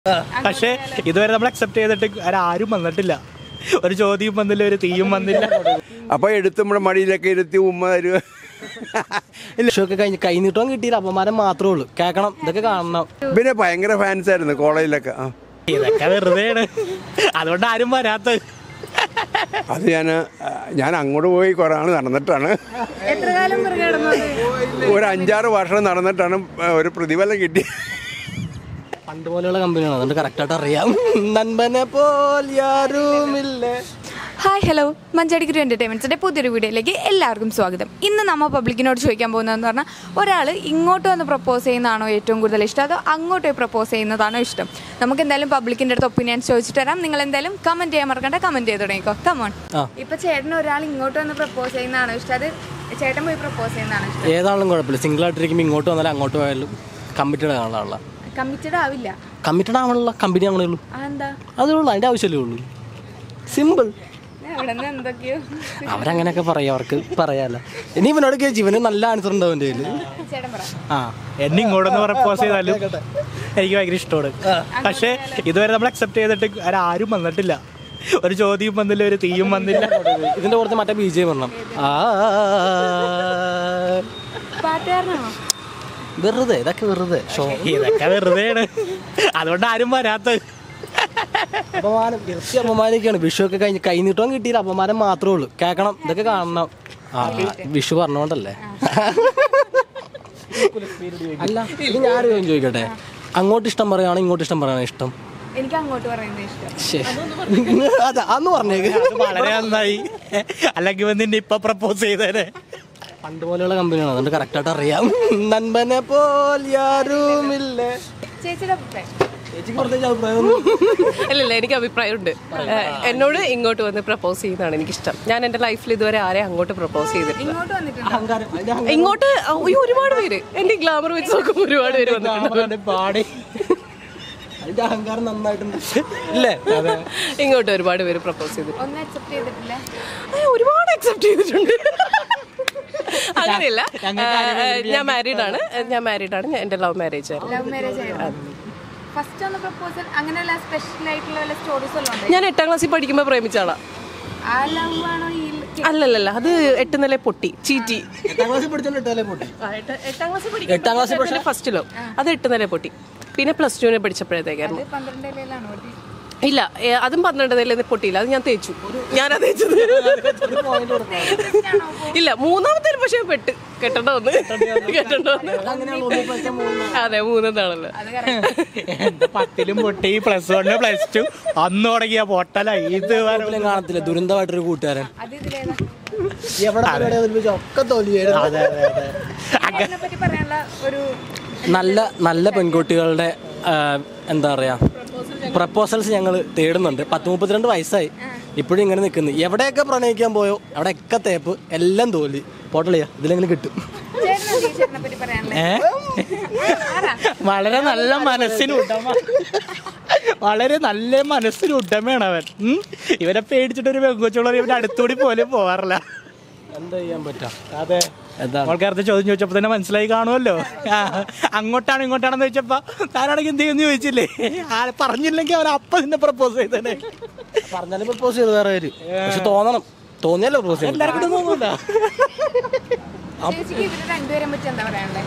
പക്ഷേ ഇതുവരെ നമ്മൾ അക്സെപ്റ്റ് ചെയ്തിട്ട് ആരും വന്നിട്ടില്ല ഒരു ചോദ്യം വന്നില്ല ഒരു തീയും വന്നില്ല അപ്പോൾ എടുത്ത് നമ്മുടെ മടിയിലൊക്കെ ഇരുത്തി ഉമ്മ തരുക വിഷുവൊക്കെ കഴിഞ്ഞ് കൈനീട്ടം കിട്ടിയില്ല അപ്പന്മാരെ മാത്രമേ ഉള്ളൂ കേൾക്കണം ഇതൊക്കെ കാണണം പിന്നെ ഭയങ്കര ഫാൻസ് ആയിരുന്നു കോളേജിലൊക്കെ ആ ഇതൊക്കെ വെറുതെയാണ് അതുകൊണ്ട് ആരും വരാത്ത അത് ഞാൻ ഞാൻ അങ്ങോട്ട് പോയി കുറേ ആൾ നടന്നിട്ടാണ് എത്ര കാലം പിറകെ നടന്നത് ഒരു അഞ്ചാറ് വർഷം നടന്നിട്ടാണ് ഒരു പ്രതിഫലം കിട്ടി പണ്ട് പോലെയുള്ള കമ്പനിയാണ് അതുകൊണ്ട് കറക്റ്റായിട്ട് അറിയാം നൻപനെ പോലെയാരുമില്ലേ ഹായ് ഹലോ മഞ്ചാടിക്കുരു എൻ്റർടൈൻമെൻറ്റ്സിൻ്റെ പുതിയൊരു വീഡിയോയിലേക്ക് എല്ലാവർക്കും സ്വാഗതം ഇന്ന് നമ്മൾ പബ്ലിക്കിനോട് ചോദിക്കാൻ പോകുന്നതെന്ന് പറഞ്ഞാൽ ഒരാൾ ഇങ്ങോട്ട് വന്ന് പ്രപ്പോസ് ചെയ്യുന്നതാണോ ഏറ്റവും കൂടുതൽ ഇഷ്ടം അതോ അങ്ങോട്ട് പോയി പ്രപ്പോസ് ചെയ്യുന്നതാണോ ഇഷ്ടം നമുക്ക് എന്തായാലും പബ്ലിക്കിൻ്റെ അടുത്ത് ഒപ്പീനിയൻസ് ചോദിച്ചിട്ട് തരാം നിങ്ങൾ എന്തായാലും കമൻറ്റ് ചെയ്യാൻ മറക്കണ്ട കമൻറ്റ് ചെയ്ത് തുടങ്ങിക്കോ കമോൺ ആ. ഇപ്പൊ ചേട്ടൻ ഒരാൾ ഇങ്ങോട്ട് വന്ന് പ്രപ്പോസ് ചെയ്യുന്നതാണോ ഇഷ്ടം അത് ചേട്ടൻ പോയി പ്രപ്പോസ് ചെയ്യുന്നതാണോ ഇഷ്ടം ഏതാണെങ്കിലും കുഴപ്പമില്ല സിംഗിൾ ആയിട്ടിരിക്കുമ്പോൾ ഇങ്ങോട്ട് വന്നാലും അങ്ങോട്ട് പോയാലും കമ്മിറ്റഡ് ആണുള്ള കമ്മിറ്റഡ് ആവില്ല കമ്മിറ്റഡ് ആവണല്ലോ കമ്പനി ആവണേ ഉള്ളൂ അതെന്താ അതേ ഉള്ളൂ അതിൻ്റെ ആവശ്യമല്ലേ ഉള്ളൂ സിമ്പിൾ അവിടെ നിന്ന് എന്തൊക്കെയോ അവരങ്ങനെയൊക്കെ പറയാം അവർക്ക് പറയാല്ല ഇനി ഇവനോട് ചോദിച്ചു ഇവന് നല്ല ആൻസർ ഉണ്ടാവും എൻ്റെ കയ്യിൽ ചേട്ടൻ പറ ആ എന്നെ ഇങ്ങോട്ടൊന്ന് പ്രപ്പോസ് ചെയ്താലും എനിക്ക് ഭയങ്കര ഇഷ്ടമാണ് പക്ഷേ ഇതുവരെ നമ്മൾ അക്സെപ്റ്റ് ചെയ്തിട്ട് ആരും വന്നിട്ടില്ല ഒരു ചോദ്യം വന്നില്ല ഒരു തീയും വന്നില്ല ഇതിൻ്റെ പുറത്ത് മറ്റേ ബി ജെ വരണം ആ പാട്ടുകാരനാണോ വെറുതെ ഇതൊക്കെ വെറുതെ ഷോ ഇതൊക്കെ വെറുതെയാണ് അതുകൊണ്ട് ആരും വരാത്ത അപമാനം ഇറച്ചി അപമാനിക്കാണ് വിഷു ഒക്കെ കഴിഞ്ഞ് കൈനീട്ടം കിട്ടിയില്ല അപമാനം മാത്രമേ ഉള്ളൂ കേൾക്കണം ഇതൊക്കെ കാണണം ആ വിഷു പറഞ്ഞോണ്ടല്ലേ അല്ല ഇത് ഞാനൊരു കാര്യം ചോദിക്കട്ടെ അങ്ങോട്ട് ഇഷ്ടം പറയുകയാണോ ഇങ്ങോട്ട് ഇഷ്ടം പറയുകയാണോ ഇഷ്ടം എനിക്ക് അങ്ങോട്ട് പറയുന്നത് ഇഷ്ടം ശ്ശേ. അതെ അന്ന് പറഞ്ഞേക്ക് അത് വളരെ നന്നായി അല്ലെങ്കിൽ വന്നിട്ട് ഇപ്പൊ പ്രപ്പോസ് ചെയ്തേനെ പണ്ട് പോലെയുള്ള കമ്പനിയാണ് അതുകൊണ്ട് കറക്റ്റായിട്ട് അറിയാം നൻപനെ പോലെയാരുമില്ലേ ചേച്ചിയുടെ അഭിപ്രായം ചേച്ചിക്ക് പ്രത്യേകിച്ച് അഭിപ്രായം ഇല്ലില്ല എനിക്ക് അഭിപ്രായമുണ്ട് ഏഹ് എന്നോട് ഇങ്ങോട്ട് വന്ന് പ്രപ്പോസ് ചെയ്യുന്നതാണ് എനിക്കിഷ്ടം ഞാൻ എൻ്റെ ലൈഫിൽ ഇതുവരെ ആരെയും അങ്ങോട്ട് പ്രപ്പോസ് ചെയ്തിട്ടില്ല ഇങ്ങോട്ട് വന്നിട്ടുണ്ട് അഹങ്കാരം അതിന്റെ അഹങ്കാരം ഇങ്ങോട്ട് അയ്യോ, ഒരുപാട് പേര് എൻ്റെ ഗ്ലാമർ വെച്ച് നോക്കുമ്പോൾ ഒരുപാട് പേര് വന്നിട്ടുണ്ട് പാടി അതിന്റെ അഹങ്കാരം നന്നായിട്ടുണ്ട് ഇല്ലേ അതെ ഇങ്ങോട്ട് ഒരുപാട് പേര് പ്രപ്പോസ് ചെയ്തിട്ടുണ്ട് ഒന്നും അക്സെപ്റ്റ് ചെയ്തിട്ടില്ല ഏഹ് ഒരുപാട് അക്സെപ്റ്റ് ചെയ്തിട്ടുണ്ട് അങ്ങനെയല്ല ഏഹ് ഞാൻ മാരീഡ് ആണ് ഞാൻ മാരീഡ് ആണ് ഞാൻ എൻ്റെ ലവ് മാരേജ് ആയിരുന്നു ലവ് മാരേജ് ആയിരുന്നു ഫസ്റ്റ് ഒന്ന് പ്രപ്പോസൽ അങ്ങനെയല്ല സ്പെഷ്യൽ ആയിട്ടുള്ള വല്ല സ്റ്റോറീസ് വല്ലതും ഉണ്ടോ ഞാൻ എട്ടാം ക്ലാസ്സിൽ പഠിക്കുമ്പോൾ പ്രേമിച്ചാളാ ആ ലവ് ആണോ ഈ അല്ലല്ലല്ല അത് എട്ട് നില പൊട്ടി ചീറ്റി എട്ടാം ക്ലാസ്സിൽ പഠിച്ചോണ്ട് ഇട്ടാലേ പൊട്ടി ആ, എട്ട്- എട്ടാം ക്ലാസ്സിൽ എട്ടാം ക്ലാസ്സിൽ പഠിക്കുന്ന ഫസ്റ്റിലോ അത് എട്ട് നില പൊട്ടി പിന്നെ പ്ലസ് ടുവിനെ പഠിച്ചപ്പോഴത്തേക്കായിരുന്നു പന്ത്രണ്ട് ഇലയിലാണോ പൊട്ടി? ഇല്ല ഏ, അതും പന്ത്രണ്ട് നില പൊട്ടിയില്ല അത് ഞാൻ തേച്ചു ഞാനാ തേച്ചത് ഇല്ല മൂന്നാമത്തെ പക്ഷേ പെട്ട് കെട്ടണ്ട വന്ന് കെട്ടണ്ട വന്ന് അതെ മൂന്നാണല്ലോ അത് correct. എന്റെ പത്തിലും പൊട്ടി പ്ലസ് വണ് പ്ലസ് ടു അന്ന് തുടങ്ങിയ പൊട്ടല ഇത് വരെ ഒരിക്കലും കാണത്തില്ല ദുരന്തമായിട്ടൊരു കൂട്ടുകാരൻ അത് ഇതിലേതാ എവിടെ പരിപാടി അവതരിപ്പിച്ച ഒക്കെ തോൽവിയായിരുന്നു അതെ അതെ അതെ അതിനെ പറ്റി പറയാനുള്ള ഒരു നല്ല നല്ല പെൺകുട്ടികളുടെ ആ, എന്താ പറയാ പ്രപ്പോസൽസ് ഞങ്ങൾ തേടുന്നുണ്ട് പത്ത് മുപ്പത്തിരണ്ട് വയസ്സായി ഇപ്പോഴും ഇങ്ങനെ നിൽക്കുന്നു എവിടെയൊക്കെ പ്രണയിക്കാൻ പോയോ അവിടെയൊക്കെ തേപ്പ് എല്ലാം തോൽവി പോട്ടളിയാ ഇതിലെങ്ങനെ കിട്ടും ചേട്ടനെ ചേട്ടനെ പറ്റി പറയാനുള്ള ഏ? വളരെ നല്ല മനസ്സിന് ഉടമ വളരെ നല്ല മനസ്സിന് ഉടമയാണ് അവൻ ഉം. ഇവനെ പേടിച്ചിട്ട് ഒരു പെങ്കൊച്ചുള്ള ഇവന്റെ അടുത്തുകൂടി പോലും പോവാറില്ല എന്താ ചെയ്യാൻ പറ്റാ അതെ എന്താണ് ആൾക്കാരത്തെ ചോദ്യം ചോദിച്ചപ്പോ തന്നെ മനസ്സിലായി കാണുമല്ലോ ആ, അങ്ങോട്ടാണ് ഇങ്ങോട്ടാണെന്ന് ചോദിച്ചപ്പോ താനാണെങ്കിൽ എന്ത് ചെയ്യുന്നു ചോദിച്ചില്ലേ ആ പറഞ്ഞില്ലെങ്കിൽ അവൻ അപ്പൊ നിന്നെ പ്രപ്പോസ് ചെയ്തേ പറഞ്ഞാലും പ്രപ്പോസ് ചെയ്ത് വേറെ പേര് പക്ഷെ തോന്നണം തോന്നിയല്ലോ പ്രപ്പോസ് ചെയ്യാൻ എല്ലാവർക്കും തോന്നൂല ചേച്ചിക്ക് ഇവര് രണ്ടുപേരെ പറ്റി എന്താ പറയാനുള്ളത്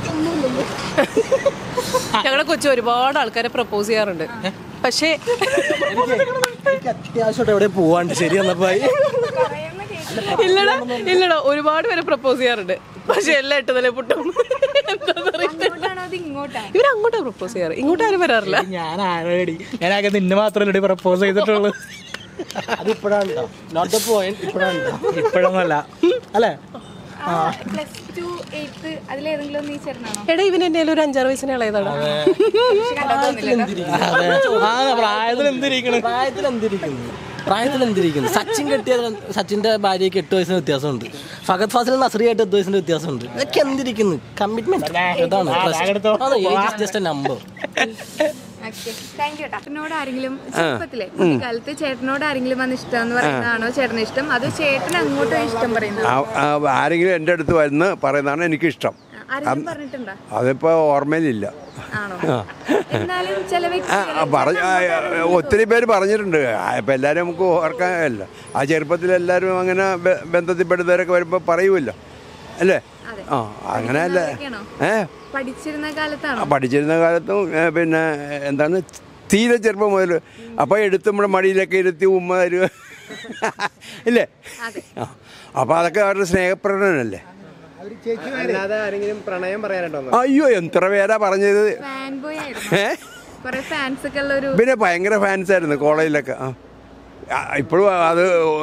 ഞങ്ങളുടെ കൊച്ചു ഒരുപാട് ആൾക്കാരെ പ്രപ്പോസ് ചെയ്യാറുണ്ട് പക്ഷേ എനിക്ക് അത്യാവശ്യമായിട്ട് എവിടെ പോവാണ്ട് ശരി എന്നപ്പോ പറയുന്ന കേക്ക് ഇല്ലടാ ഇല്ലടാ ഒരുപാട് പേരെ പ്രപ്പോസ് ചെയ്യാറുണ്ട് പക്ഷെ എല്ലാം എട്ട് നില പൊട്ടും എന്താന്നറിയില്ല അങ്ങോട്ടാണോ അത് ഇങ്ങോട്ടാണ് ഇവർ അങ്ങോട്ടാ പ്രപ്പോസ് ചെയ്യാറ് ഇങ്ങോട്ട് ആരും വരാറില്ല ഞാൻ ആരടി ഞാനാകെ നിന്നെ മാത്രമല്ലേ പ്രപ്പോസ് ചെയ്തിട്ടുള്ളൂ അതിപ്പോഴാണ് നോട്ട് ദ പോയിന്റ് ഇപ്പോഴാണ് ഇപ്പോഴൊന്നുമല്ല അല്ലേ പ്ലസ് ടു എയ്ത്ത് അതിലേതെങ്കിലും ഒന്ന് ഈ ചേട്ടനാണോ എടാ ഇവൻ എന്നെ ഒരു അഞ്ചാറ് വയസ്സിന് ഇളയതാണ് പക്ഷെ കണ്ടാ തോന്നില്ല അതെ ആ പ്രായത്തിൽ എന്തിരിക്കണം പ്രായത്തിൽ എന്തിരിക്കുന്നു പ്രായത്തിൽ എന്തിരിക്കുന്നു സച്ചിൻ കെട്ടിയ സച്ചിന്റെ ഭാര്യയ്ക്ക് എട്ട് വയസ്സിന് വ്യത്യാസമുണ്ട് ഫഗത് ഫാസിൽ നസറിയായിട്ട് എട്ട് വയസ്സിന് വ്യത്യാസമുണ്ട് ഇതൊക്കെ എന്തിരിക്കുന്നു കമ്മിറ്റ്മെന്റ് അതാണ് just a number thank you ചേട്ടനോട് ആരെങ്കിലും ചെറുപ്പത്തിലെ കുട്ടിക്കാലത്ത് ചേട്ടനോട് ആരെങ്കിലും വന്ന് ഇഷ്ടം എന്ന് പറയുന്നതാണോ ചേട്ടന് ഇഷ്ടം അത് ചേട്ടൻ അങ്ങോട്ടും ഇഷ്ടം പറയുന്നത് ആ- ആ ആരെങ്കിലും എൻ്റെ അടുത്ത് വന്ന് പറയുന്നതാണ് എനിക്കിഷ്ടം ആരെങ്കിലും പറഞ്ഞിട്ടുണ്ടോ അതിപ്പോൾ ഓർമ്മയിലില്ല ആണോ എന്നാലും ചില ആ, വ്യക്തികൾ ആ, പറഞ്ഞ ആ, ആ, ഒത്തിരി പേര് പറഞ്ഞിട്ടുണ്ട് ആ, ഇപ്പം എല്ലാവരും നമുക്ക് ഓർക്കാനല്ല ആ ചെറുപ്പത്തിൽ എല്ലാവരും അങ്ങനെ ബ- ബന്ധത്തിൽപ്പെടുന്നവരൊക്കെ വരുമ്പോൾ പറയുമല്ലോ അല്ലേ ആ അങ്ങനെ അല്ലേ ആരൊക്കെയാണോ? ഏ പഠിച്ചിരുന്ന കാലത്താണോ ആ, പഠിച്ചിരുന്ന കാലത്തും ഏ, പിന്നെ എന്താണ് തീരെ ചെറുപ്പം മുതൽ അപ്പോൾ എടുത്ത് നമ്മുടെ മടിയിലൊക്കെ ഇരുത്തി ഉമ്മ തരുക ഇല്ലേ ആ അപ്പോൾ അതൊക്കെ അവരുടെ സ്നേഹപ്രകടനല്ലേ അല്ലാതെ ആരെങ്കിലും പ്രണയം പറയാനുണ്ടോ അയ്യോ എത്ര പേരാ പറഞ്ഞത് ഫാൻ ബോയ് ആയിരുന്നു ഏ കുറെ ഫാൻസ് ഒക്കെ ഉള്ള ഒരു പിന്നെ ഭയങ്കര ഫാൻസ് ആയിരുന്നു കോളേജിലൊക്കെ ആ ആ, ഇപ്പോഴും അത്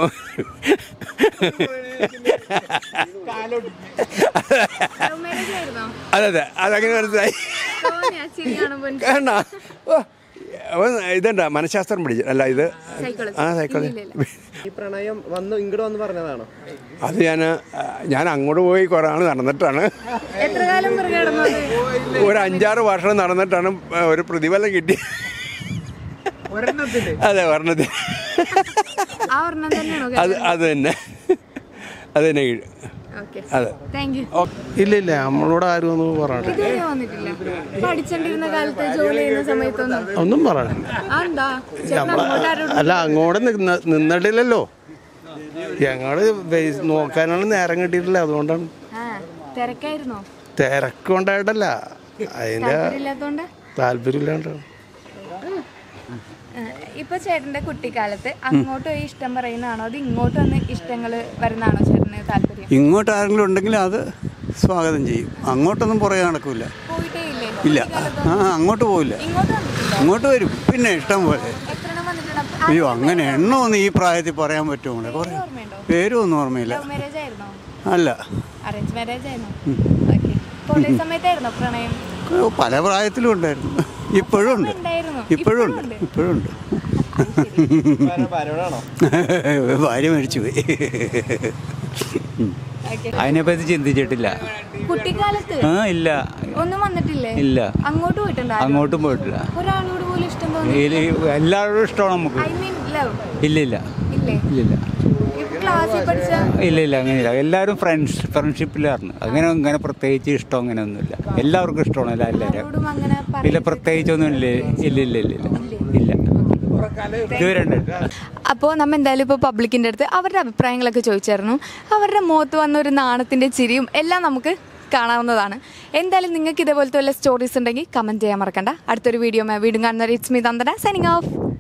ലവ് മാരേജ് ആയിരുന്നോ അതെ അതെ അതങ്ങനെ മനസ്സിലായി തോന്നിയാ ചിരി കാണുമ്പോ എനിക്ക് വേണ്ട ഓ, അവൻ ഇതണ്ട മനഃശാസ്ത്രം പഠിച്ചു അല്ല ഇത് Psychology. ആ സൈക്കോളജി ഈ പ്രണയം വന്നു ഇങ്ങോട്ട് വന്ന് പറഞ്ഞതാണോ അത് ഞാൻ ഞാൻ അങ്ങോട്ട് പോയി കുറേ ആൾ നടന്നിട്ടാണ് എത്ര കാലം പിറകെ കിടന്നത് ഒരു അഞ്ചാറ് വർഷം നടന്നിട്ടാണ് ഒരു പ്രതിഫലം കിട്ടി അതെ ഒരെണ്ണത്തിൽ ആ ഒരെണ്ണം തന്നെയാണോ അത് അത് തന്നെ അത് തന്നെ ഓക്കെ അതെ താങ്ക് യു ഇല്ല ഇല്ല നമ്മളോട് ആരും ഒന്നും പറഞ്ഞിട്ടില്ല ഇതുവരെ വന്നിട്ടില്ല പഠിച്ചോണ്ടിരുന്ന കാലത്ത് ജോലി ചെയ്യുന്ന സമയത്തൊന്നും ഒന്നും പറയണില്ല ആ എന്താ ചേട്ടൻ അങ്ങോട്ട് ആരോടും അല്ല അങ്ങോട്ട് നിന്ന നിന്നിട്ടില്ലല്ലോ ഞങ്ങള് ബേസ് നോക്കാനാണ് നേരം കിട്ടിയിട്ടില്ല അതുകൊണ്ടാണ് ആ തിരക്കായിരുന്നോ തിരക്കുണ്ടായിട്ടല്ല അതിന്റെ താല്പര്യമില്ലാത്തോണ്ട് താല്പര്യമില്ലാണ്ടാണ് ആ, ഇപ്പൊ ചേട്ടന്റെ കുട്ടിക്കാലത്ത് അങ്ങോട്ട് പോയി ഇഷ്ടം പറയുന്നതാണോ അത് ഇങ്ങോട്ട് വന്ന് ഇഷ്ടങ്ങൾ വരുന്നതാണോ ചേട്ടന് താല്പര്യം ഇങ്ങോട്ട് ആരെങ്കിലും ഉണ്ടെങ്കിൽ അത് സ്വാഗതം ചെയ്യും അങ്ങോട്ടൊന്നും പുറകെ നടക്കില്ല പോയിട്ടേ ഇല്ലേ ഇല്ല കുട്ടിക്കാലത്ത് ആ അങ്ങോട്ട് പോവില്ല ഇങ്ങോട്ട് വന്നിട്ടുണ്ടോ അങ്ങോട്ട് വരും പിന്നെ ഇഷ്ടം പോലെ എത്ര എണ്ണം വന്നിട്ടുണ്ട് അയ്യോ അങ്ങനെ എണ്ണമൊന്നും ഈ പ്രായത്തിൽ പറയാൻ പറ്റുമോ കുറേ ഓർമ്മയുണ്ടോ പേരും ഒന്നും ഓർമ്മയില്ല ലവ് മാരേജ് ആയിരുന്നോ അല്ല അറേഞ്ച് മാരേജ് ആയിരുന്നോ ഓക്കെ കോളേജ് സമയത്തായിരുന്നോ പ്രണയം ഓ, പല പ്രായത്തിലും ഉണ്ടായിരുന്നു ഇപ്പോഴും ഉണ്ട് ഉണ്ടായിരുന്നു ഇപ്പോഴും ഉണ്ട് ഇപ്പോഴും ഉണ്ട് ആരോടാണോ ഭാര്യ മരിച്ചു പോയി ഓക്കെ അതിനെപ്പറ്റി ചിന്തിച്ചിട്ടില്ല കുട്ടിക്കാലത്ത് ആ ഇല്ല ഒന്നും വന്നിട്ടില്ലേ ഇല്ല അങ്ങോട്ട് പോയിട്ടുണ്ടോ ആരും? അങ്ങോട്ടും പോയിട്ടില്ല ഒരാളോട് പോലും ഇഷ്ടം തോന്നി ഇതില് എല്ലാവരോടും ഇഷ്ടമാണ് നമുക്ക് ഐ മീൻ ലവ് ഇല്ല ഇല്ല ഇല്ലേ ഇല്ലില്ല ഇപ്പൊ ക്ലാസ്സിൽ പഠിച്ച ഇല്ല ഇല്ല അങ്ങനെയില്ല എല്ലാവരും ഫ്രണ്ട്സ് ഫ്രണ്ട്ഷിപ്പിലായിരുന്നു അങ്ങനെ അങ്ങനെ പ്രത്യേകിച്ച് ഇഷ്ടം അങ്ങനെ ഒന്നുമില്ല എല്ലാവർക്കും ഇഷ്ടമാണ് എല്ലാ എല്ലാവരും ആരോടും അങ്ങനെ ഇല്ല പറയില്ല. പ്രത്യേകിച്ചൊന്നും ഇല്ല ഇല്ല ഇല്ല ഇല്ല ഇല്ല ഇല്ല ഇതുവരെ ഉണ്ടായിട്ടില്ല അപ്പോൾ നമ്മൾ എന്തായാലും ഇപ്പോൾ പബ്ലിക്കിൻ്റെ അടുത്ത് അവരുടെ അഭിപ്രായങ്ങളൊക്കെ ചോദിച്ചായിരുന്നു അവരുടെ മുഖത്ത് വന്ന ഒരു നാണത്തിൻ്റെ ചിരിയും എല്ലാം നമുക്ക് കാണാവുന്നതാണ് എന്തായാലും നിങ്ങൾക്ക് ഇതേപോലത്തെ വല്ല സ്റ്റോറീസ് ഉണ്ടെങ്കിൽ കമൻറ്റ് ചെയ്യാൻ മറക്കണ്ട അടുത്തൊരു വീഡിയോ വീണ്ടും കാണുന്നവർ ഇറ്റ്സ് മീ തന്തട സൈനിങ് ഓഫ്